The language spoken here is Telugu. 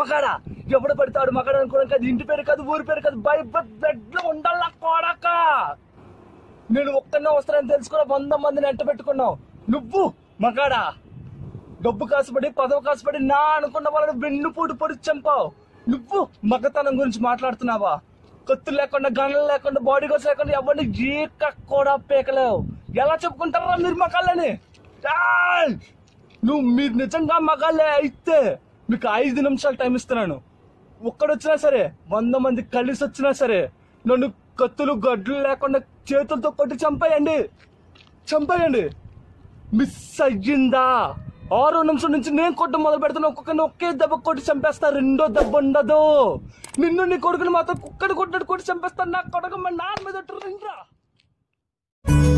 మగాడా ఎవడు పడతాడు మగాడు అనుకోవడం కాదు ఇంటి పేరు కాదు ఊరి పేరు కాదు బై బెడ్ లో ఉండాల కోడక నేను ఒక్కనే వస్తానని తెలుసుకున్న వంద మందిని ఎంట పెట్టుకున్నావు నువ్వు మగాడా డబ్బు కాసుపడి పదవి కాసుపడి నా అనుకున్న వాళ్ళని వెన్నుపూడి పొడి చంపావు నువ్వు మగతనం గురించి మాట్లాడుతున్నావా కత్తులు లేకుండా గన్నులు లేకుండా బాడీ గార్డ్స్ లేకుండా ఎవరిని ఏక కూడా పీకలేవు ఎలా చెప్పుకుంటారా మీరు మగాళ్ళని ఏయ్! నువ్వు మీరు నిజంగా మగాళ్ళే అయితే మీకు ఐదు నిమిషాలు టైం ఇస్తున్నాను ఒక్కడొచ్చినా సరే వంద మంది కలిసి వచ్చినా సరే నన్ను కత్తులు గడ్లు లేకుండా చేతులతో కొట్టి చంపేయండి చంపేయండి మిస్ అయ్యిందా ఆరో నిమిషం నుంచి నేను కొట్టు మొదలు పెడుతున్నా ఒక్కొక్కరిని ఒకే దెబ్బ కొట్టి చంపేస్తా రెండో దెబ్బ ఉండదు నిన్ను నీ కొడుకుని మాత్రం కుక్కడి కొట్టినట్టు కొట్టి చంపేస్తా నా కొడుకు మా నాన్న మీద ఒట్టు రిండ్రా